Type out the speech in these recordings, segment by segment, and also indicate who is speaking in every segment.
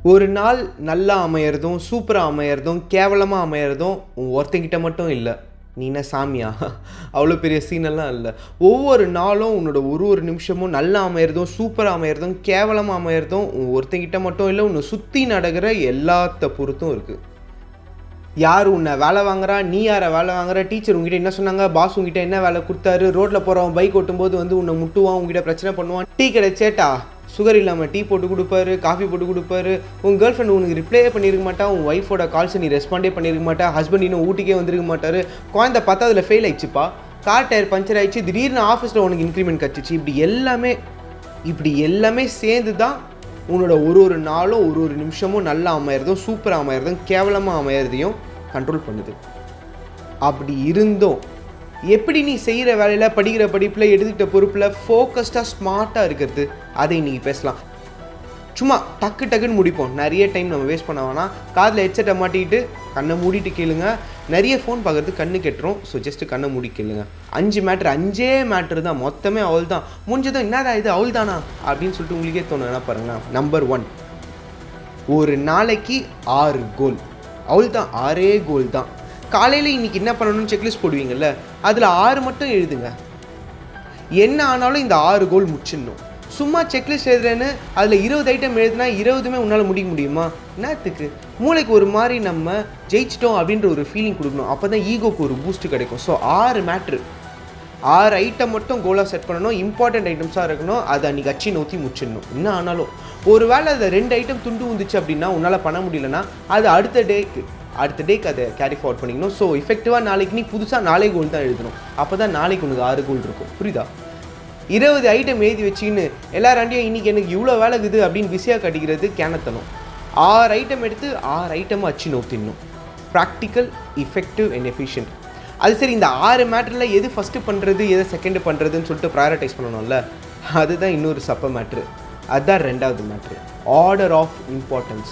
Speaker 1: ஒரு நாள் நல்லா அமையறதும் சூப்பராக அமையறதும் கேவலமாக அமையறதும் உன் ஒருத்தங்கிட்ட மட்டும் இல்லை நீ என்ன சாமியா அவ்வளோ பெரிய சீனெல்லாம் இல்லை ஒவ்வொரு நாளும் உன்னோட ஒரு ஒரு நிமிஷமும் நல்லா அமையறதும் சூப்பராக அமையறதும் கேவலமாக அமையறதும் உன் ஒருத்தங்கிட்ட மட்டும் இல்லை உன்னை சுற்றி நடக்கிற எல்லாத்த பொறுத்தும் இருக்குது யார் உன்னை வேலை வாங்குறா நீ யாரை வேலை வாங்குற டீச்சர் உங்ககிட்ட என்ன சொன்னாங்க பாஸ் உங்ககிட்ட என்ன வேலை கொடுத்தாரு ரோட்டில் போகிறவன் பைக் ஓட்டும்போது வந்து உன்னை முட்டுவான் உங்ககிட்ட பிரச்சனை பண்ணுவான் டீ கடை சேட்டா சுகர் இல்லாமல் டீ போட்டு கொடுப்பாரு காஃபி போட்டு கொடுப்பாரு உன் கேர்ள் ஃப்ரெண்ட் உனக்கு ரிப்ளே பண்ணியிருக்க மாட்டா உன் ஒய்ஃபோட கால்ஸை நீ ரெஸ்பாண்டே பண்ணியிருக்க மாட்டா ஹஸ்பண்ட் இன்னும் ஊட்டிக்கே வந்திருக்க மாட்டாரு குழந்தை பார்த்தா அதில் ஃபெயில் ஆயிடுச்சுப்பா கார் டயர் பஞ்சர் ஆயிடுச்சு திடீர்னு ஆஃபீஸில் உனக்கு இன்க்ரிமெண்ட் கிடச்சிச்சு இப்படி எல்லாமே இப்படி எல்லாமே சேர்ந்து தான் உன்னோட ஒரு ஒரு நாளும் ஒரு ஒரு நிமிஷமும் நல்லா அமையறதும் சூப்பராக அமையறதும் கேவலமாக அமையறதையும் கண்ட்ரோல் பண்ணுது அப்படி இருந்தும் எப்படி நீ செய்கிற வேலையில் படிக்கிற படிப்பில் எடுத்துக்கிட்ட பொறுப்பில் ஃபோக்கஸ்டாக ஸ்மார்ட்டாக இருக்கிறது அதை இன்னைக்கு பேசலாம் சும்மா டக்கு டக்குன்னு முடிப்போம் நிறைய டைம் நம்ம வேஸ்ட் பண்ண வேணாம் காதில் ஹெட்செட்டை மாட்டிக்கிட்டு கண்ணை மூடிட்டு கேளுங்க நிறைய ஃபோன் பார்க்கறது கண்ணு கெட்டுரும் ஸோ ஜஸ்ட்டு கண்ணை மூடி கேளுங்க அஞ்சு மேட்ரு அஞ்சே மேட்ரு தான் மொத்தமே அவள் தான் முடிஞ்சதும் என்னடா இது அவள் தானா அப்படின்னு சொல்லிட்டு உங்களுக்கே தோணும் என்ன பாருங்களேன் நம்பர் ஒன் ஒரு நாளைக்கு ஆறு கோல் அவள் தான் ஆறே கோல் தான் காலையில் இன்னைக்கு என்ன பண்ணணும்னு செக்லிஸ்ட் போடுவீங்கல்ல அதில் ஆறு மட்டும் எழுதுங்க என்ன ஆனாலும் இந்த ஆறு கோல் முடிச்சிடணும் சும்மா செக்லிஸ்ட் எழுதுறேன்னு அதில் இருபது ஐட்டம் எழுதுனா இருபதுமே உன்னால் முடிக்க முடியுமா என்னத்துக்கு மூளைக்கு ஒரு மாதிரி நம்ம ஜெயிச்சிட்டோம் அப்படின்ற ஒரு ஃபீலிங் கொடுக்கணும் அப்போ தான் ஈகோக்கு ஒரு பூஸ்ட் கிடைக்கும் ஸோ ஆறு மேட்ரு ஆறு ஐட்டம் மட்டும் கோலாக செட் பண்ணணும் இம்பார்ட்டன்ட் ஐட்டம்ஸாக இருக்கணும் அதை அன்றைக்கி அச்சி நோத்தி முடிச்சிடணும் என்ன ஆனாலும் ஒரு வேளை அதை ரெண்டு ஐட்டம் துண்டு வந்துச்சு அப்படின்னா உன்னால் பண்ண முடியலன்னா அது அடுத்த டேக்கு அடுத்த டேக்கு அதை கேரி ஃபார்வர்ட் பண்ணிக்கணும் ஸோ எஃபெக்டிவாக நாளைக்கு நீ புதுசாக நாளை கோல் தான் எழுதணும் அப்போ தான் நாளைக்கு உனக்கு ஆறு கோல் இருக்கும் புரியுதா இருபது ஐட்டம் எழுதி வச்சுக்கின்னு எல்லாராண்டியும் இன்றைக்கி எனக்கு இவ்வளோ வேலை இருக்குது அப்படின்னு பிஸியாக கட்டிக்கிறது கேனத்தனம் ஆறு ஐட்டம் எடுத்து ஆறு ஐட்டமாக அச்சு நோத்திடணும் ப்ராக்டிக்கல் இஃபெக்டிவ் அண்ட் எஃபிஷியன்ட் அது சரி இந்த ஆறு மேட்டரில் எது ஃபஸ்ட்டு பண்ணுறது எதை செகண்டு பண்ணுறதுன்னு சொல்லிட்டு ப்ரையாரிட்டைஸ் பண்ணணும்ல அதுதான் இன்னொரு சப்ப மேட்ரு அதுதான் ரெண்டாவது மேட்ரு ஆர்டர் ஆஃப் இம்பார்ட்டன்ஸ்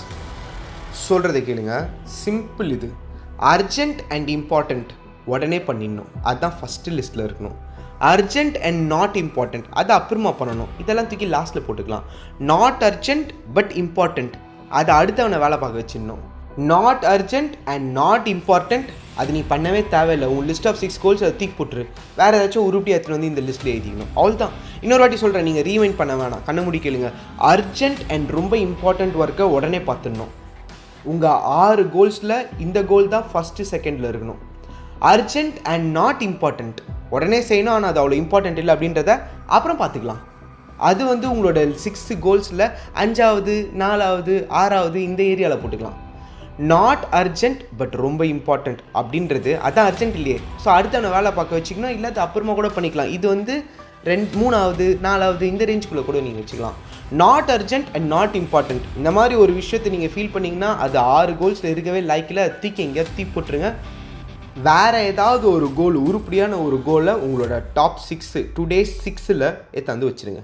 Speaker 1: சொல்கிறத கேளுங்க சிம்பிள் இது அர்ஜென்ட் அண்ட் இம்பார்ட்டண்ட் உடனே பண்ணிடணும் அதுதான் ஃபஸ்ட்டு லிஸ்ட்டில் இருக்கணும் அர்ஜென்ட் அண்ட் நாட் இம்பார்ட்டண்ட் அதை அப்புறமா பண்ணணும் இதெல்லாம் தூக்கி லாஸ்ட்டில் போட்டுக்கலாம் நாட் அர்ஜென்ட் பட் இம்பார்ட்டண்ட் அதை அடுத்தவனை வேலை பார்க்க வச்சிடணும் not urgent and not important அது நீ பண்ணவே தேவையில்லை உன் லிஸ்ட் ஆஃப் சிக்ஸ் கோல்ஸ் அதை தூக்கி போட்டுரு வேறு ஏதாச்சும் உருப்படி எடுத்துகிட்டு வந்து இந்த லிஸ்ட்டில் எழுதிக்கணும் அவ்வளோ தான் இன்னொரு வாட்டி சொல்கிறேன் நீங்கள் ரீவைண்ட் பண்ண வேணாம் கண்ண முடி கேளுங்க அர்ஜென்ட் அண்ட் ரொம்ப இம்பார்ட்டண்ட் ஒர்க்கை உடனே பார்த்துடணும் உங்கள் ஆறு கோல்ஸில் இந்த கோல் தான் ஃபஸ்ட்டு செகண்டில் இருக்கணும் அர்ஜென்ட் அண்ட் நாட் இம்பார்ட்டண்ட் உடனே செய்யணும் ஆனால் அது அவ்வளோ இம்பார்ட்டண்ட் இல்லை அப்படின்றத அப்புறம் பார்த்துக்கலாம் அது வந்து உங்களோட சிக்ஸ்த்து கோல்ஸில் அஞ்சாவது நாலாவது ஆறாவது இந்த ஏரியாவில் போட்டுக்கலாம் நாட் அர்ஜென்ட் பட் ரொம்ப இம்பார்ட்டண்ட் அப்படின்றது அதான் அர்ஜென்ட் இல்லையே ஸோ அடுத்த வேலை பார்க்க வச்சுக்கணும் இல்லை அது அப்புறமா கூட பண்ணிக்கலாம் இது வந்து ரெண்டு மூணாவது நாலாவது இந்த ரேஞ்சுக்குள்ளே கூட நீங்கள் வச்சுக்கலாம் not urgent and not important இந்த மாதிரி ஒரு விஷயத்தை நீங்கள் ஃபீல் பண்ணிங்கன்னா அது ஆறு கோல்ஸில் இருக்கவே லைக்கில் தூக்கி எங்கேயாவது தூக்கி போட்டுருங்க வேறு ஏதாவது ஒரு கோல் உருப்படியான ஒரு கோலை உங்களோட டாப் சிக்ஸு டூ டேஸ் சிக்ஸில் எடுத்தாந்து வச்சுருங்க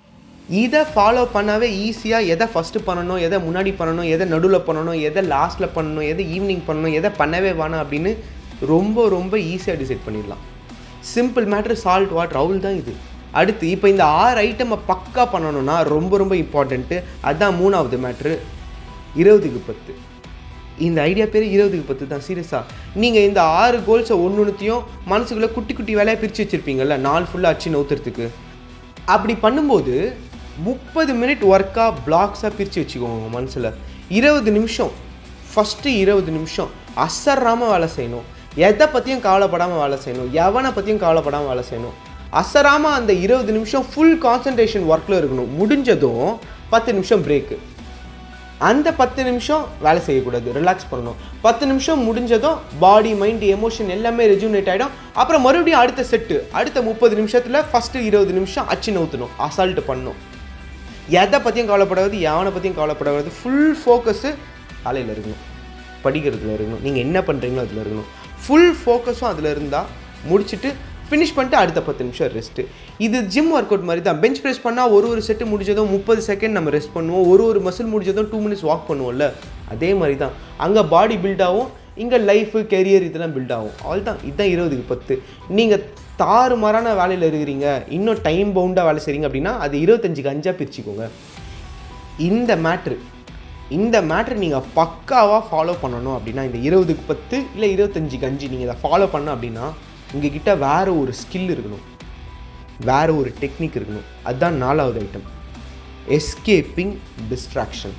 Speaker 1: இதை ஃபாலோ பண்ணாவே ஈஸியாக எதை ஃபஸ்ட்டு பண்ணணும் எதை முன்னாடி பண்ணணும் எதை நடுவில் பண்ணணும் எதை லாஸ்ட்டில் பண்ணணும் எதை ஈவினிங் பண்ணணும் எதை பண்ணவே வேணாம் அப்படின்னு ரொம்ப ரொம்ப ஈஸியாக டிசைட் பண்ணிடலாம் சிம்பிள் மேட்ரு சால்ட் வாட்டர் அவுல் தான் இது அடுத்து இப்போ இந்த ஆறு ஐட்டமை பக்கா பண்ணணும்னா ரொம்ப ரொம்ப இம்பார்ட்டண்ட்டு அதுதான் மூணாவது மேட்ரு இருபதுக்கு பத்து இந்த ஐடியா பேர் இருபதுக்கு பத்து தான் சீரியஸாக நீங்கள் இந்த ஆறு கோல்ஸை ஒன்று ஒன்றுத்தையும் மனசுக்குள்ளே குட்டி குட்டி வேலையாக பிரித்து வச்சுருப்பீங்கல்ல நாள் ஃபுல்லாக அச்சு நவுத்துறதுக்கு அப்படி பண்ணும்போது முப்பது மினிட் ஒர்க்காக பிளாக்ஸாக பிரித்து வச்சுக்கோங்க உங்கள் மனசில் இருபது நிமிஷம் ஃபஸ்ட்டு இருபது நிமிஷம் அசராமல் வேலை செய்யணும் எதை பற்றியும் கவலைப்படாமல் வேலை செய்யணும் எவனை பற்றியும் கவலைப்படாமல் வேலை செய்யணும் அசராமல் அந்த இருபது நிமிஷம் ஃபுல் கான்சன்ட்ரேஷன் ஒர்க்கில் இருக்கணும் முடிஞ்சதும் பத்து நிமிஷம் பிரேக்கு அந்த பத்து நிமிஷம் வேலை செய்யக்கூடாது ரிலாக்ஸ் பண்ணணும் பத்து நிமிஷம் முடிஞ்சதும் பாடி மைண்ட் எமோஷன் எல்லாமே ரெஜுனேட் ஆகிடும் அப்புறம் மறுபடியும் அடுத்த செட்டு அடுத்த முப்பது நிமிஷத்தில் ஃபஸ்ட்டு இருபது நிமிஷம் அச்சு நவுத்தணும் அசால்ட்டு பண்ணணும் எதை பற்றியும் கவலைப்படாது எவனை பற்றியும் கவலைப்படாது ஃபுல் ஃபோக்கஸு வேலையில் இருக்கணும் படிக்கிறதுல இருக்கணும் நீங்கள் என்ன பண்ணுறீங்களோ அதில் இருக்கணும் ஃபுல் ஃபோக்கஸும் அதில் இருந்தால் முடிச்சுட்டு ஃபினிஷ் பண்ணிட்டு அடுத்த பத்து நிமிஷம் ரெஸ்ட்டு இது ஜிம் ஒர்க் அவுட் மாதிரி தான் பெஞ்ச் ப்ரெஸ் பண்ணால் ஒரு ஒரு செட்டு முடிஞ்சதும் முப்பது செகண்ட் நம்ம ரெஸ்ட் பண்ணுவோம் ஒரு ஒரு மசில் முடிஞ்சதும் டூ மினிட்ஸ் வாக் பண்ணுவோம்ல அதே மாதிரி தான் அங்கே பாடி பில்ட் ஆகும் இங்கே லைஃபு கெரியர் இதெல்லாம் பில்ட் ஆகும் அவள் தான் இதுதான் இருபதுக்கு பத்து நீங்கள் தாறுமாறான வேலையில் இருக்கிறீங்க இன்னும் டைம் பவுண்டாக வேலை செய்கிறீங்க அப்படின்னா அது இருபத்தஞ்சுக்கு அஞ்சாக பிரிச்சுக்கோங்க இந்த மேட்ரு இந்த மேட்ரு நீங்கள் பக்காவாக ஃபாலோ பண்ணணும் அப்படின்னா இந்த இருபதுக்கு பத்து இல்லை இருபத்தஞ்சுக்கு அஞ்சு நீங்கள் இதை ஃபாலோ பண்ண அப்படின்னா உங்ககிட்ட வேறு ஒரு ஸ்கில் இருக்கணும் வேறு ஒரு டெக்னிக் இருக்கணும் அதுதான் நாலாவது ஐட்டம் எஸ்கேப்பிங் டிஸ்ட்ராக்ஷன்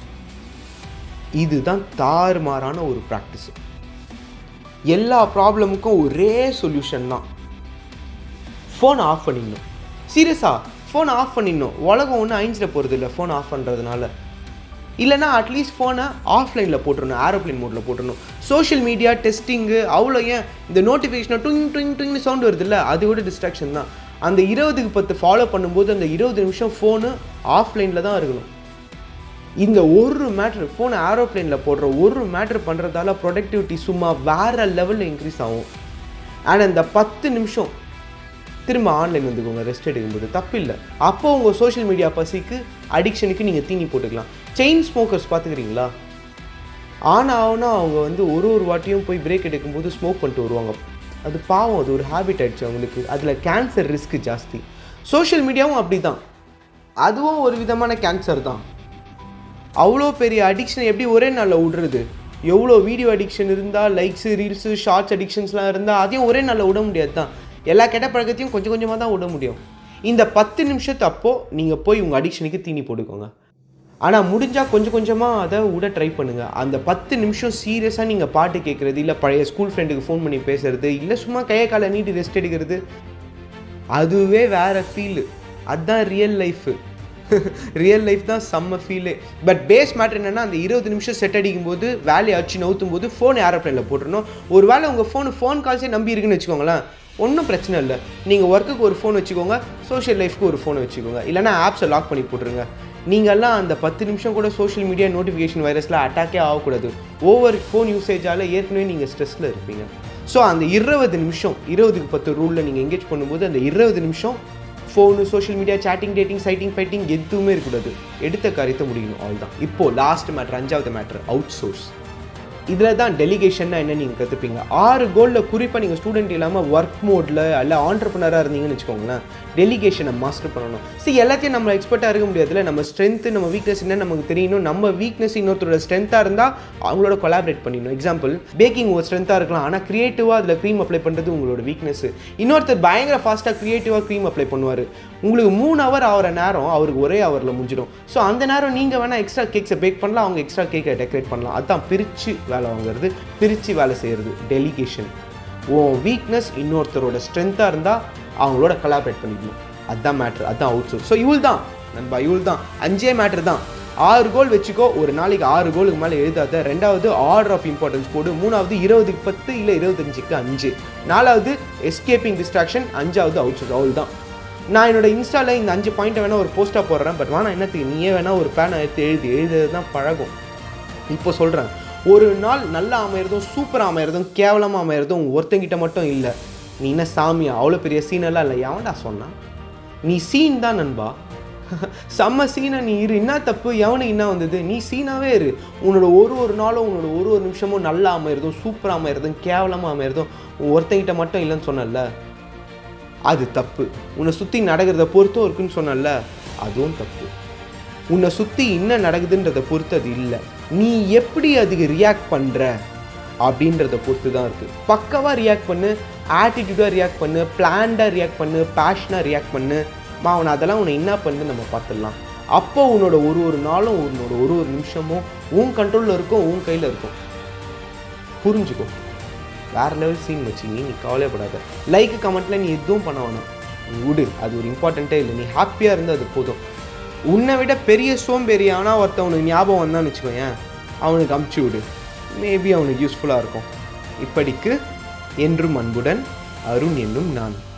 Speaker 1: இதுதான் தாறுமாறான ஒரு ப்ராக்டிஸ் எல்லா ப்ராப்ளமுக்கும் ஒரே சொல்யூஷன் தான் ஃபோன் ஆஃப் பண்ணிடணும் சீரியஸா ஃபோன் ஆஃப் பண்ணிடணும் உலகம் ஒன்றும் அழிஞ்சிட போகிறது இல்லை ஃபோன் ஆஃப் பண்ணுறதுனால இல்லைனா அட்லீஸ்ட் ஃபோனை ஆஃப்லைனில் போட்டுருணும் ஏரோப்ளைன் மோடில் போட்டுருணும் சோஷியல் மீடியா டெஸ்டிங்கு அவ்வளோ ஏன் இந்த நோட்டிஃபிகேஷனை டுங் டுங் டுங்னு சவுண்ட் வருது இல்லை அது கூட டிஸ்ட்ராக்ஷன் தான் அந்த இருபதுக்கு பத்து ஃபாலோ பண்ணும்போது அந்த இருபது நிமிஷம் ஃபோனு ஆஃப்லைனில் தான் இருக்கணும் இந்த ஒரு மேட்ரு ஃபோனை ஏரோப்ளைனில் போடுற ஒரு மேட்ரு பண்ணுறதால ப்ரொடக்டிவிட்டி சும்மா வேறு லெவலில் இன்க்ரீஸ் ஆகும் அண்ட் அந்த பத்து நிமிஷம் திரும்ப ஆன்லைன் வந்துக்கோங்க ரெஸ்ட் எடுக்கும்போது தப்பு இல்லை அப்போ உங்கள் சோஷியல் மீடியா பசிக்கு அடிக்ஷனுக்கு நீங்கள் தீனி போட்டுக்கலாம் செயின் ஸ்மோக்கர்ஸ் பார்த்துக்கிறீங்களா ஆன் ஆகுனா அவங்க வந்து ஒரு ஒரு வாட்டியும் போய் பிரேக் எடுக்கும்போது ஸ்மோக் பண்ணிட்டு வருவாங்க அது பாவம் அது ஒரு ஹேபிட் ஆயிடுச்சு அவங்களுக்கு அதில் கேன்சர் ரிஸ்க் ஜாஸ்தி சோஷியல் மீடியாவும் அப்படி தான் அதுவும் ஒரு விதமான கேன்சர் தான் அவ்வளோ பெரிய அடிக்ஷன் எப்படி ஒரே நாளில் விடுறது எவ்வளோ வீடியோ அடிக்ஷன் இருந்தால் லைக்ஸு ரீல்ஸு ஷார்ட்ஸ் அடிக்ஷன்ஸ்லாம் இருந்தால் அதையும் ஒரே நாளில் விட முடியாது தான் எல்லா கெட்ட பழக்கத்தையும் கொஞ்சம் கொஞ்சமாக தான் விட முடியும் இந்த பத்து நிமிஷத்து அப்போ நீங்கள் போய் உங்கள் அடிக்ஷனுக்கு தீனி போட்டுக்கோங்க ஆனால் முடிஞ்சால் கொஞ்சம் கொஞ்சமாக அதை விட ட்ரை பண்ணுங்கள் அந்த பத்து நிமிஷம் சீரியஸாக நீங்கள் பாட்டு கேட்குறது இல்லை பழைய ஸ்கூல் ஃப்ரெண்டுக்கு ஃபோன் பண்ணி பேசுறது இல்லை சும்மா கையை காலை நீட்டி ரெஸ்ட் எடுக்கிறது அதுவே வேறு ஃபீலு அதுதான் ரியல் லைஃபு ரியல் லைஃப் தான் செம்ம ஃபீலே பட் பேஸ் மேட்ரு என்னென்னா அந்த இருபது நிமிஷம் செட் அடிக்கும் போது வேலையை அடிச்சு நவுத்தும் போது ஃபோன் ஏரோப்ளைனில் போட்டுருணும் ஒரு வேளை உங்கள் ஃபோனு ஃபோன் கால்ஸே நம்பி இருக்குன்னு வச்சுக்கோங்களேன் ஒன்றும் பிரச்சனை இல்லை நீங்கள் ஒர்க்குக்கு ஒரு ஃபோன் வச்சுக்கோங்க சோஷியல் லைஃப்க்கு ஒரு ஃபோன் வச்சுக்கோங்க இல்லைனா ஆப்ஸை லாக் பண்ணி போட்டுருங்க நீங்கள்லாம் அந்த பத்து நிமிஷம் கூட சோஷியல் மீடியா நோட்டிஃபிகேஷன் வைரஸில் அட்டாக்கே ஆகக்கூடாது ஓவர் ஃபோன் யூசேஜால் ஏற்கனவே நீங்கள் ஸ்ட்ரெஸ்ஸில் இருப்பீங்க ஸோ அந்த இருபது நிமிஷம் இருபதுக்கு பத்து ரூலில் நீங்கள் எங்கேஜ் பண்ணும்போது அந்த இருபது நிமிஷம் phone social media chatting dating sighting fighting எதுவுமே இருக்கக்கூடாது எடுத்த காரியத்தை முடிக்கணும் அவ்வளோ தான் இப்போது லாஸ்ட் மேட்ரு அஞ்சாவது மேட்ரு அவுட் சோர்ஸ் இதில் தான் டெலிகேஷன்னா என்ன நீங்கள் கற்றுப்பீங்க ஆறு கோலில் குறிப்பாக நீங்கள் ஸ்டூடெண்ட் இல்லாமல் ஒர்க் மோடில் அல்ல ஆண்டர்பனராக இருந்தீங்கன்னு வச்சுக்கோங்களேன் டெலிகேஷனை மாஸ்டர் பண்ணணும் சரி எல்லாத்தையும் நம்ம எக்ஸ்பர்ட்டாக இருக்க முடியாதுல்ல நம்ம ஸ்ட்ரென்த்து நம்ம வீக்னஸ் என்ன நமக்கு தெரியணும் நம்ம வீக்னஸ் இன்னொருத்தரோட ஸ்ட்ரென்த்தாக இருந்தால் அவங்களோட கொலாபரேட் பண்ணிடணும் எக்ஸாம்பிள் பேக்கிங் ஒரு ஸ்ட்ரென்த்தாக இருக்கலாம் ஆனால் க்ரியேட்டிவாக அதில் க்ரீம் அப்ளை பண்ணுறது உங்களோட வீக்னஸ் இன்னொருத்தர் பயங்கர ஃபாஸ்ட்டாக க்ரியேட்டிவாக க்ரீம் அப்ளை பண்ணுவார் உங்களுக்கு மூணு ஹவர் ஆகிற நேரம் அவருக்கு ஒரே ஹவரில் முடிஞ்சிடும் ஸோ அந்த நேரம் நீங்கள் வேணால் எக்ஸ்ட்ரா கேக்ஸை பேக் பண்ணலாம் அவங்க எக்ஸ்ட்ரா கேக்கை டெக்கரேட் பண்ணலாம் அதுதான் பிரித்து வேலை வாங்குறது பிரித்து வேலை செய்கிறது டெலிகேஷன் உன் வீக்னஸ் இன்னொருத்தரோட ஸ்ட்ரென்த்தாக இருந்தால் அவங்களோட கொலாபரேட் பண்ணிக்கணும் அதுதான் மேட்ரு அதுதான் அவுட் சோர்ஸ் ஸோ இவள் தான் நண்பா இவள் தான் அஞ்சே மேட்ரு தான் ஆறு கோல் வச்சுக்கோ ஒரு நாளைக்கு ஆறு கோலுக்கு மேலே எழுதாத ரெண்டாவது ஆர்டர் ஆஃப் இம்பார்ட்டன்ஸ் போடு மூணாவது இருபதுக்கு பத்து இல்லை இருபத்தஞ்சுக்கு அஞ்சு நாலாவது எஸ்கேப்பிங் டிஸ்ட்ராக்ஷன் அஞ்சாவது அவுட் சோர்ஸ் அவள் தான் நான் என்னோட இன்ஸ்டாவில் இந்த அஞ்சு பாயிண்ட்டை வேணால் ஒரு போஸ்ட்டாக போடுறேன் பட் வேணாம் என்னத்துக்கு நீயே வேணால் ஒரு பேனை எடுத்து எழுதி எழுதுறது தான் பழகும் இப்போ சொல்கிறேன் ஒரு நாள் நல்லா அமையிறதும் சூப்பராக அமையிறதும் கேவலமாக அமையிறதும் ஒருத்தங்கிட்ட மட்டும் இல்லை நீ என்ன சாமியா அவ்வளோ பெரிய சீனெல்லாம் இல்லை எவன்டா சொன்னான் நீ சீன் தான் நண்பா செம்ம சீனை நீ இரு என்ன தப்பு எவனுக்கு என்ன வந்தது நீ சீனாவே இரு உன்னோட ஒரு ஒரு நாளும் உன்னோட ஒரு ஒரு நிமிஷமும் நல்லா அமையிறதும் சூப்பராக அமையிறதும் கேவலமாக அமையிறதும் ஒருத்தங்கிட்ட மட்டும் இல்லைன்னு சொன்னல அது தப்பு உன்னை சுற்றி நடக்கிறத பொறுத்தும் இருக்குன்னு சொன்னல அதுவும் தப்பு உன்னை சுற்றி என்ன நடக்குதுன்றதை பொறுத்து அது இல்லை நீ எப்படி அதுக்கு ரியாக்ட் பண்ணுற அப்படின்றத பொறுத்து தான் இருக்குது பக்கவாக ரியாக்ட் பண்ணு ஆட்டிடியூடாக ரியாக்ட் பண்ணு பிளான்டாக ரியாக்ட் பண்ணு பேஷனாக ரியாக்ட் பண்ணு மா அவனை அதெல்லாம் உன்னை என்ன பண்ணு நம்ம பார்த்துடலாம் அப்போ உன்னோட ஒரு ஒரு நாளும் உன்னோட ஒரு ஒரு நிமிஷமும் உன் கண்ட்ரோலில் இருக்கும் உன் கையில் இருக்கும் புரிஞ்சுக்கோ வேறு லெவல் சீன் வச்சு நீ நீ கவலைப்படாத லைக் கமெண்ட்டில் நீ எதுவும் பண்ண வேணாம் நீ விடு அது ஒரு இம்பார்ட்டண்ட்டே இல்லை நீ ஹாப்பியாக இருந்தால் அது போதும் உன்னை விட பெரிய சோம்பேறியானா ஒருத்தவனுக்கு ஞாபகம் வந்தான்னு வச்சுக்கோயேன் அவனுக்கு அமுச்சு விடு மேபி அவனுக்கு யூஸ்ஃபுல்லாக இருக்கும் இப்படிக்கு என்றும் அன்புடன் அருண் என்னும் நான்